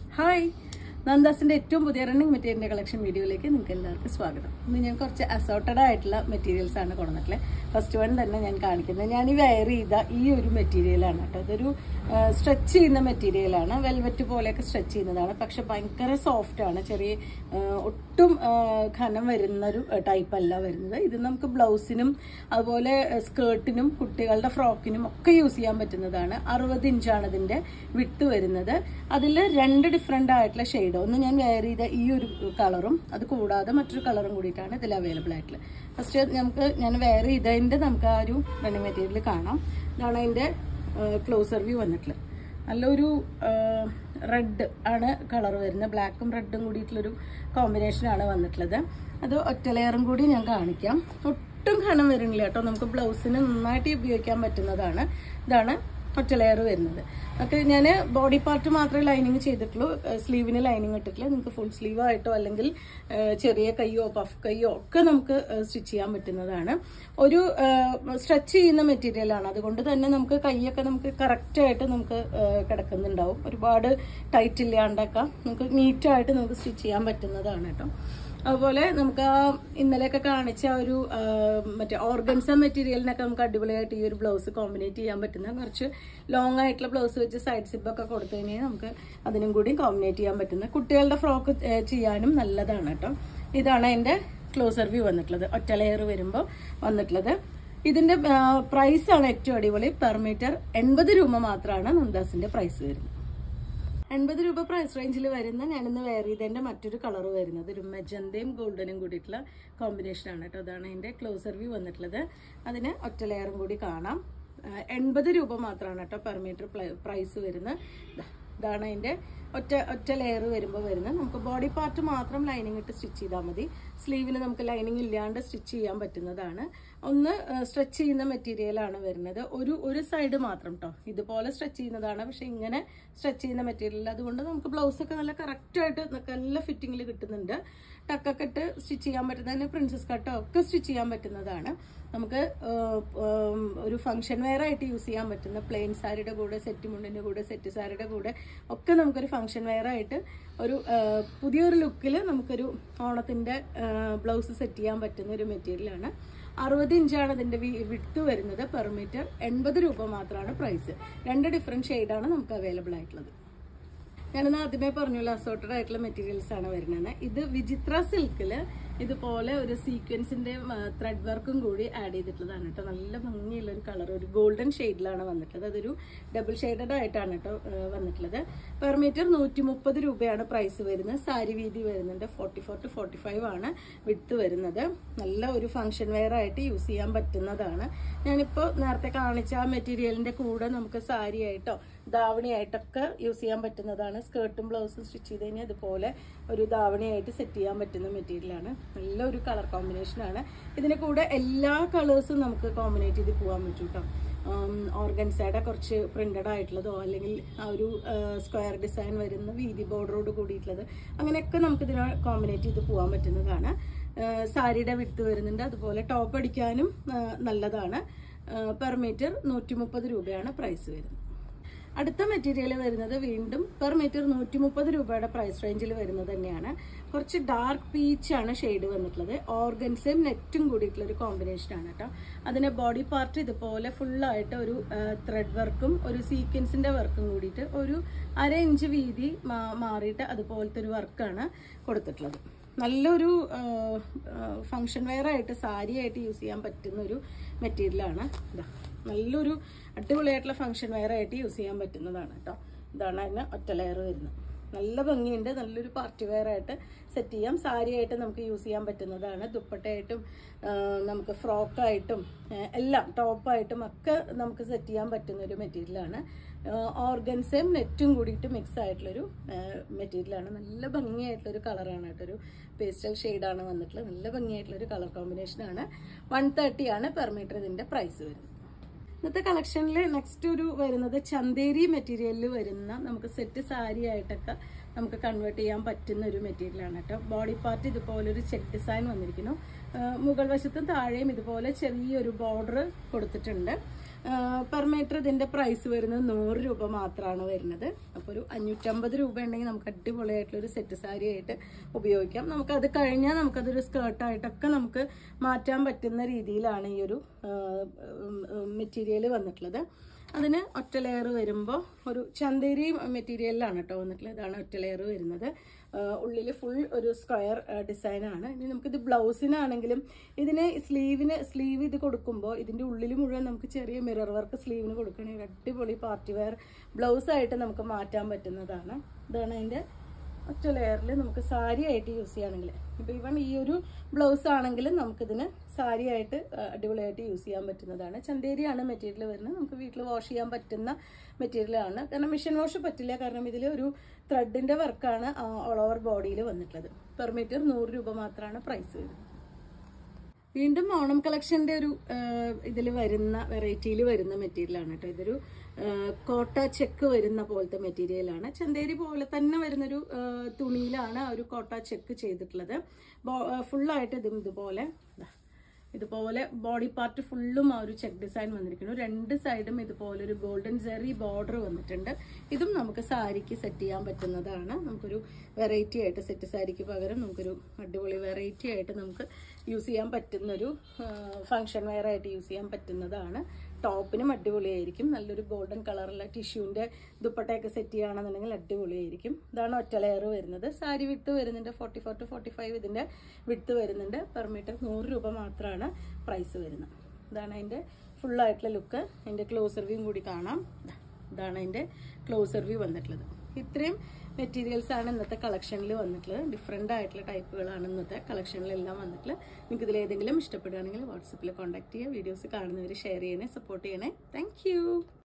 hi നന്ദാസിന്റെ ഏറ്റവും പുതിയ running മെറ്റീരിയലിന്റെ കളക്ഷൻ വീഡിയോയിലേക്ക് നിങ്ങൾക്ക് എല്ലാവർക്കും സ്വാഗതം ഇന്ന് ഞാൻ കുറച്ച് അസോർട്ടഡ് ആയിട്ടുള്ള മെറ്റീരിയൽസ് ആണ് കൊണ്ടുവന്നിട്ടുള്ളത് ഫസ്റ്റ് വൺ തന്നെ ഞാൻ കാണിക്കുന്നത് ഞാൻ ഈ വെയർ ചെയ്ത ഈ ഒരു മെറ്റീരിയലാണ് കേട്ടോ ഇതൊരു സ്ട്രെച്ച് ചെയ്യുന്ന മെറ്റീരിയലാണ് വെൽവെറ്റ് പോലെയൊക്കെ സ്ട്രെച്ച് ചെയ്യുന്നതാണ് പക്ഷെ ഭയങ്കര സോഫ്റ്റ് ആണ് ചെറിയ ആ, ഒട്ടും ആ, ഘനം വരുന്ന ഒരു ടൈപ്പ് അല്ല വരുന്നത് ഇത് നമുക്ക് ബ്ലൗസിനും അതുപോലെ സ്കേർട്ടിനും കുട്ടികളുടെ ഫ്രോക്കിനും ഒക്കെ യൂസ് ചെയ്യാൻ പറ്റുന്നതാണ് അറുപത് ഇഞ്ചാണ് ഇതിന്റെ വിട്ട് വരുന്നത് അതിൽ രണ്ട് ഡിഫറെന്റ് ആയിട്ടുള്ള ഷെയ്ഡ് ഒന്ന് ഞാൻ വെയർ ചെയ്ത ഈ ഒരു കളറും അത് കൂടാതെ മറ്റൊരു കളറും കൂടിയിട്ടാണ് ഇതിൽ അവൈലബിൾ ആയിട്ടുള്ളത് ഫസ്റ്റ് നമുക്ക് ഞാൻ വെയർ ചെയ്തതിന്റെ നമുക്ക് ആ ഒരു റണ്ണിങ് മെറ്റീരിയൽ കാണാം ഇതാണ് അതിന്റെ ക്ലോസർ വ്യൂ വന്നിട്ടുള്ളത് നല്ലൊരു റെഡ് ആണ് കളർ വരുന്നത് ബ്ലാക്കും റെഡും കൂടിയിട്ടുള്ളൊരു കോമ്പിനേഷനാണ് വന്നിട്ടുള്ളത് അത് ഒറ്റ ലെയറും കൂടി ഞാൻ കാണിക്കാം ഒട്ടും ഘനം വരുന്നില്ല കേട്ടോ നമുക്ക് ബ്ലൗസിന് നന്നായിട്ട് ഉപയോഗിക്കാൻ പറ്റുന്നതാണ് ഇതാണ് ഒറ്റ ലെയർ വരുന്നത് ഒക്കെ ഞാൻ ബോഡി പാർട്ട് മാത്രമേ ലൈനിങ് ചെയ്തിട്ടുള്ളൂ സ്ലീവിന് ലൈനിങ് ഇട്ടിട്ടില്ല നിങ്ങൾക്ക് ഫുൾ സ്ലീവ് ആയിട്ടോ അല്ലെങ്കിൽ ഏഹ്, ചെറിയ കൈയോ പഫ് കൈയോ ഒക്കെ നമുക്ക് സ്റ്റിച്ച് ചെയ്യാൻ പറ്റുന്നതാണ് ഒരു സ്ട്രെച്ച് ചെയ്യുന്ന മെറ്റീരിയൽ ആണ് അതുകൊണ്ട് തന്നെ നമുക്ക് കൈയൊക്കെ നമുക്ക് കറക്റ്റ് ആയിട്ട് നമുക്ക് ഏഹ്, കിടക്കുന്നുണ്ടാവും ഒരുപാട് ടൈറ്റ് ഇല്ലാണ്ടൊക്കെ നമുക്ക് നീറ്റായിട്ട് നമുക്ക് സ്റ്റിച്ച് ചെയ്യാൻ പറ്റുന്നതാണ് കേട്ടോ അതുപോലെ നമുക്ക് ആ ഇന്നലെയൊക്കെ കാണിച്ച ആ ഒരു ആ, മറ്റേ ഓർഗൻസ മെറ്റീരിയലിനൊക്കെ നമുക്ക് അടിപൊളിയായിട്ട് ഈ ഒരു ബ്ലൗസ് കോമ്പിനേറ്റ് ചെയ്യാൻ പറ്റുന്ന കുറച്ച് ലോങ് ആയിട്ടുള്ള ബ്ലൗസ് വെച്ച് സൈഡ് സിബൊക്കെ കൊടുത്തു കഴിഞ്ഞാൽ നമുക്ക് അതിനും കൂടി കോമ്പിനേറ്റ് ചെയ്യാൻ പറ്റുന്ന കുട്ടികളുടെ ഫ്രോക്ക് ചെയ്യാനും നല്ലതാണ് കേട്ടോ ഇതാണ് അതിന്റെ ക്ലോസർ വ്യൂ വന്നിട്ടുള്ളത് ഒറ്റ ലെയർ വരുമ്പോൾ വന്നിട്ടുള്ളത് ഇതിന്റെ പ്രൈസ് ആണ് ഏറ്റവും അടിപൊളി പെർ മീറ്റർ എൺപത് രൂപ മാത്രമാണ് നന്ദാസിന്റെ പ്രൈസ് വരുന്നത് എൺപത് രൂപ പ്രൈസ് റേഞ്ചിൽ വരുന്ന ഞാനിന്ന് വെയർ ചെയ്തതിന്റെ മറ്റൊരു കളർ വരുന്നത് ഒരു മെജന്തയും ഗോൾഡനും കൂടിയിട്ടുള്ള കോമ്പിനേഷൻ ആണ് കേട്ടോ അതാണ് അതിന്റെ ക്ലോസർ വ്യൂ വന്നിട്ടുള്ളത് അതിന് ഒറ്റ ലെയറും കൂടി കാണാം എൺപത് രൂപ മാത്രമാണ് കേട്ടോ പെർ മീറ്റർ പ്രൈസ് വരുന്നത് ദാ, ഇതാണ് അതിന്റെ ഒറ്റ ഒറ്റ ലെയർ വരുമ്പോൾ വരുന്നത് നമുക്ക് ബോഡി പാർട്ട് മാത്രം ലൈനിങ് ഇട്ട് സ്റ്റിച്ച് ചെയ്താൽ മതി സ്ലീവിന് നമുക്ക് ലൈനിങ് ഇല്ലാണ്ട് സ്റ്റിച്ച് ചെയ്യാൻ പറ്റുന്നതാണ് ഒന്ന് സ്ട്രെച്ച് ചെയ്യുന്ന മെറ്റീരിയലാണ് വരുന്നത് ഒരു ഒരു സൈഡ് മാത്രം കേട്ടോ ഇതുപോലെ സ്ട്രെച്ച് ചെയ്യുന്നതാണ് പക്ഷെ ഇങ്ങനെ സ്ട്രെച്ച് ചെയ്യുന്ന മെറ്റീരിയൽ അതുകൊണ്ട് നമുക്ക് ബ്ലൗസ് ഒക്കെ നല്ല കറക്റ്റ് ആയിട്ട് നല്ല ഫിറ്റിങ്ങിൽ കിട്ടുന്നുണ്ട് ടക്കൊക്കെ ഇട്ട് സ്റ്റിച്ച് ചെയ്യാൻ പറ്റുന്നതിന് പ്രിൻസസ് കട്ടോ ഒക്കെ സ്റ്റിച്ച് ചെയ്യാൻ പറ്റുന്നതാണ് നമുക്ക് ഏഹ്, ഉം, ഒരു ഫംഗ്ഷൻ വെയർ ആയിട്ട് യൂസ് ചെയ്യാൻ പറ്റുന്ന പ്ലെയിൻ സാരിയുടെ കൂടെ സെറ്റ് മുണ്ടിന്റെ കൂടെ സെറ്റ് സാരിയുടെ കൂടെ ഒക്കെ നമുക്കൊരു ഫംഗ്ഷൻ വെയർ ആയിട്ട് ഒരു ഏഹ്, പുതിയൊരു ലുക്കിൽ നമുക്കൊരു ഓണത്തിന്റെ ബ്ലൗസ് സെറ്റ് ചെയ്യാൻ പറ്റുന്ന ഒരു മെറ്റീരിയലാണ് അറുപത് ഇഞ്ചാണ് ഇതിന്റെ വിട്ട് വരുന്നത് പെർ മീറ്റർ എൺപത് രൂപ മാത്രമാണ് പ്രൈസ് രണ്ട് ഡിഫറെന്റ് ഷെയ്ഡാണ് നമുക്ക് അവൈലബിൾ ആയിട്ടുള്ളത് ഞാനിന്ന് ആദ്യമേ പറഞ്ഞല്ലോ അസോർട്ടഡ് ആയിട്ടുള്ള മെറ്റീരിയൽസ് ആണ് വരുന്നത് ഇത് വിചിത്ര സിൽക്കിൽ ഇതുപോലെ ഒരു സീക്വൻസിന്റെ ത്രെഡ് വർക്കും കൂടി ആഡ് ചെയ്തിട്ടുള്ളതാണ് കേട്ടോ നല്ല ഭംഗിയുള്ള ഒരു കളർ ഒരു ഗോൾഡൻ ഷെയ്ഡിലാണ് വന്നിട്ടുള്ളത് അതൊരു ഡബിൾ ഷെയ്ഡഡ് ആയിട്ടാണ് കേട്ടോ ഏഹ്, വന്നിട്ടുള്ളത് പെർ മീറ്റർ നൂറ്റി മുപ്പത് രൂപയാണ് പ്രൈസ് വരുന്നത് സാരി വീതി വരുന്നുണ്ട് forty four to forty five ആണ് വിട്ട് വരുന്നത് നല്ല ഒരു ഫംഗ്ഷൻ വെയർ ആയിട്ട് യൂസ് ചെയ്യാൻ പറ്റുന്നതാണ് ഞാനിപ്പോൾ നേരത്തെ കാണിച്ച ആ മെറ്റീരിയലിന്റെ കൂടെ നമുക്ക് സാരി ആയിട്ടോ ധാവണിയായിട്ടൊക്കെ യൂസ് ചെയ്യാൻ പറ്റുന്നതാണ് സ്കേർട്ടും ബ്ലൗസും സ്റ്റിച്ച് ചെയ്ത് കഴിഞ്ഞാൽ ഇതുപോലെ ഒരു ധാവണിയായിട്ട് സെറ്റ് ചെയ്യാൻ പറ്റുന്ന മെറ്റീരിയലാണ് നല്ലൊരു കളർ കോമ്പിനേഷനാണ് ഇതിന്റെ കൂടെ എല്ലാ കളേഴ്സും നമുക്ക് കോമ്പിനേറ്റ് ചെയ്ത് പോകാൻ പറ്റും കേട്ടോ ഓർഗൻസയുടെ കുറച്ച് പ്രിന്റഡ് ആയിട്ടുള്ളതോ അല്ലെങ്കിൽ ആ ഒരു സ്ക്വയർ ഡിസൈൻ വരുന്ന വീതി ബോർഡറോട് കൂടിയിട്ടുള്ളത് അങ്ങനെയൊക്കെ നമുക്ക് ഇതിനെ കോമ്പിനേറ്റ് ചെയ്ത് പോകാൻ പറ്റുന്നതാണ് ആ, സാരിയുടെ വിട്ട് വരുന്നുണ്ട് അതുപോലെ ടോപ്പ് അടിക്കാനും ആ, നല്ലതാണ് പെർ മീറ്റർ നൂറ്റി മുപ്പത് രൂപയാണ് പ്രൈസ് വരുന്നത് അടുത്ത മെറ്റീരിയൽ വരുന്നത് വീണ്ടും പെർ മീറ്റർ നൂറ്റി മുപ്പത് രൂപയുടെ പ്രൈസ് റേഞ്ചിൽ വരുന്നത് തന്നെയാണ് കുറച്ച് ഡാർക്ക് പീച്ച് ആണ് ഷെയ്ഡ് വന്നിട്ടുള്ളത് ഓർഗൻസും നെറ്റും കൂടിയിട്ടുള്ള ഒരു കോമ്പിനേഷൻ ആണ് കേട്ടോ അതിന് ബോഡി പാർട്ട് ഇതുപോലെ ഫുള്ളായിട്ട് ഒരു ത്രെഡ് വർക്കും ഒരു സീക്വൻസിന്റെ വർക്കും കൂടിയിട്ട് ഒരു അര ഇഞ്ച് വീതി മാ- മാറിയിട്ട് അതുപോലത്തെ ഒരു വർക്കാണ് കൊടുത്തിട്ടുള്ളത് നല്ലൊരു ഫങ്ഷൻ വെയർ ആയിട്ട് സാരി ആയിട്ട് യൂസ് ചെയ്യാൻ പറ്റുന്ന ഒരു മെറ്റീരിയലാണ് ഇതാ നല്ലൊരു അടിപൊളിയായിട്ടുള്ള ഫങ്ഷൻ വെയർ ആയിട്ട് യൂസ് ചെയ്യാൻ പറ്റുന്നതാണ് കേട്ടോ ഇതാണ് അതിന് ഒറ്റ ലെയർ വരുന്നത് നല്ല ഭംഗിയുണ്ട് നല്ലൊരു പാർട്ടി വെയർ ആയിട്ട് സെറ്റ് ചെയ്യാം സാരി ആയിട്ട് നമുക്ക് യൂസ് ചെയ്യാൻ പറ്റുന്നതാണ് ദുപ്പട്ടയായിട്ടും ആ, നമുക്ക് ഫ്രോക്കായിട്ടും എല്ലാം ടോപ്പായിട്ടും ഒക്കെ നമുക്ക് സെറ്റ് ചെയ്യാൻ പറ്റുന്ന ഒരു മെറ്റീരിയലാണ് ഓർഗൻസും നെറ്റും കൂടിയിട്ട് മിക്സ് ആയിട്ടുള്ളൊരു മെറ്റീരിയലാണ് നല്ല ഭംഗിയായിട്ടുള്ളൊരു കളറാണ് കേട്ടോ ഒരു പേസ്റ്റൽ ഷെയ്ഡാണ് വന്നിട്ടുള്ളത് നല്ല ഭംഗിയായിട്ടുള്ളൊരു കളർ കോമ്പിനേഷനാണ് വൺ തേർട്ടി ആണ് പെർ മീറ്റർ ഇതിന്റെ പ്രൈസ് വരുന്നത് ഇന്നത്തെ കളക്ഷനിൽ നെക്സ്റ്റ് ഒരു വരുന്നത് ചന്തേരി മെറ്റീരിയലിൽ വരുന്ന നമുക്ക് സെറ്റ് സാരി ആയിട്ടൊക്കെ നമുക്ക് കൺവേർട്ട് ചെയ്യാൻ പറ്റുന്ന ഒരു മെറ്റീരിയലാണ് കേട്ടോ ബോഡി പാർട്ട് ഇതുപോലെ ഒരു ചെക്ക് ഡിസൈൻ വന്നിരിക്കുന്നു ആ, മുകൾ വശത്തും താഴെയും ഇതുപോലെ ചെറിയൊരു ബോർഡർ കൊടുത്തിട്ടുണ്ട് പെർ മീറ്റർ ഇതിന്റെ പ്രൈസ് വരുന്നത് നൂറ് രൂപ മാത്രമാണ് വരുന്നത് അപ്പോൾ ഒരു അഞ്ഞൂറ്റമ്പത് രൂപ ഉണ്ടെങ്കിൽ നമുക്ക് അടിപൊളിയായിട്ടുള്ള ഒരു സെറ്റ് സാരി ആയിട്ട് ഉപയോഗിക്കാം നമുക്ക് അത് കഴിഞ്ഞാൽ നമുക്കതൊരു സ്കേർട്ടായിട്ടൊക്കെ നമുക്ക് മാറ്റാൻ പറ്റുന്ന രീതിയിലാണ് ഈ ഒരു മെറ്റീരിയൽ വന്നിട്ടുള്ളത് അതിന് ഒറ്റ ലെയർ വരുമ്പോൾ ഒരു ചന്തേരി മെറ്റീരിയലിലാണ് കേട്ടോ വന്നിട്ടുള്ളത് ഇതാണ് ഒറ്റ ലെയർ വരുന്നത് ഉള്ളിൽ ഫുൾ ഒരു സ്ക്വയർ ഡിസൈനാണ് ഇനി നമുക്കിത് ബ്ലൗസിനാണെങ്കിലും ഇതിന് സ്ലീവിന് സ്ലീവ് ഇത് കൊടുക്കുമ്പോൾ ഇതിൻ്റെ ഉള്ളിൽ മുഴുവൻ നമുക്ക് ചെറിയ മിറർ വർക്ക് സ്ലീവിന് കൊടുക്കണമെങ്കിൽ അടിപൊളി പാർട്ടി വെയർ ബ്ലൗസായിട്ട് നമുക്ക് മാറ്റാൻ പറ്റുന്നതാണ് ഇതാണ് അതിൻ്റെ ഒറ്റ ലെയറിൽ നമുക്ക് സാരി ആയിട്ട് യൂസ് ചെയ്യുകയാണെങ്കിൽ ഇപ്പോൾ ഇവൺ ഈ ഒരു ബ്ലൗസ് ആണെങ്കിലും നമുക്കിതിന് സാരി ആയിട്ട് ആ, അടിപൊളിയായിട്ട് യൂസ് ചെയ്യാൻ പറ്റുന്നതാണ് ചന്തേരിയാണ് മെറ്റീരിയൽ വരുന്നത് നമുക്ക് വീട്ടിൽ വാഷ് ചെയ്യാൻ പറ്റുന്ന മെറ്റീരിയലാണ് കാരണം മെഷീൻ വാഷ് പറ്റില്ല കാരണം ഇതിൽ ഒരു ത്രെഡിൻ്റെ വർക്കാണ് ഓൾ ഓവർ ബോഡിയിൽ വന്നിട്ടുള്ളത് പെർ മീറ്റർ നൂറ് രൂപ മാത്രമാണ് പ്രൈസ് വരുന്നത് വീണ്ടും ഓണം കളക്ഷന്റെ ഒരു ഇതിൽ വരുന്ന വെറൈറ്റിയിൽ വരുന്ന മെറ്റീരിയലാണ് കേട്ടോ ഇതൊരു ആ, കോട്ട ചെക്ക് വരുന്ന പോലത്തെ മെറ്റീരിയലാണ് ചന്തേരി പോലെ തന്നെ വരുന്നൊരു ആ, തുണിയിലാണ് ആ ഒരു കോട്ട ചെക്ക് ചെയ്തിട്ടുള്ളത് ഫുള്ളായിട്ട് ഇതും ഇതുപോലെ ദാ, ഇതുപോലെ ബോഡി പാർട്ട് ഫുള്ളും ആ ഒരു ചെക്ക് ഡിസൈൻ വന്നിരിക്കുന്നു രണ്ട് സൈഡും ഇതുപോലെ ഒരു ഗോൾഡൻ ജെറി ബോർഡർ വന്നിട്ടുണ്ട് ഇതും നമുക്ക് സാരിക്ക് സെറ്റ് ചെയ്യാൻ പറ്റുന്നതാണ് നമുക്കൊരു വെറൈറ്റി ആയിട്ട് സെറ്റ് സാരിക്ക് പകരം നമുക്കൊരു അടിപൊളി വെറൈറ്റി ആയിട്ട് നമുക്ക് യൂസ് ചെയ്യാൻ പറ്റുന്നൊരു ഫങ്ഷൻ വെയർ ആയിട്ട് യൂസ് ചെയ്യാൻ പറ്റുന്നതാണ് ടോപ്പിനും അടിപൊളിയായിരിക്കും നല്ലൊരു ഗോൾഡൻ കളറുള്ള ടിഷ്യൂവിൻ്റെ ദുപ്പട്ടയൊക്കെ സെറ്റ് ചെയ്യുകയാണെന്നുണ്ടെങ്കിൽ അടിപൊളിയായിരിക്കും ഇതാണ് ഒറ്റ ലെയർ വരുന്നത് സാരി വിട്ട് വരുന്നുണ്ട് forty four to forty five ഇതിൻ്റെ വിട്ട് വരുന്നുണ്ട് പെർ മീറ്റർ നൂറ് രൂപ മാത്രമാണ് പ്രൈസ് വരുന്നത് ഇതാണ് അതിൻ്റെ ഫുള്ളായിട്ടുള്ള ലുക്ക് അതിൻ്റെ ക്ലോസർ വ്യൂവും കൂടി കാണാം ദാ, ഇതാണ് അതിൻ്റെ ക്ലോസർ വ്യൂ വന്നിട്ടുള്ളത് ഇത്രയും മെറ്റീരിയൽസ് ആണ് ഇന്നത്തെ കളക്ഷനിൽ വന്നിട്ടുള്ളത് ഡിഫറെൻ്റ് ആയിട്ടുള്ള ടൈപ്പുകളാണ് ഇന്നത്തെ കളക്ഷനിലെല്ലാം വന്നിട്ടുള്ളത് നിങ്ങൾക്ക് ഇതിൽ ഏതെങ്കിലും ഇഷ്ടപ്പെടുകയാണെങ്കിൽ വാട്സപ്പിൽ കോൺടാക്ട് ചെയ്യുക വീഡിയോസ് കാണുന്നവർ ഷെയർ ചെയ്യണേ സപ്പോർട്ട് ചെയ്യണേ താങ്ക്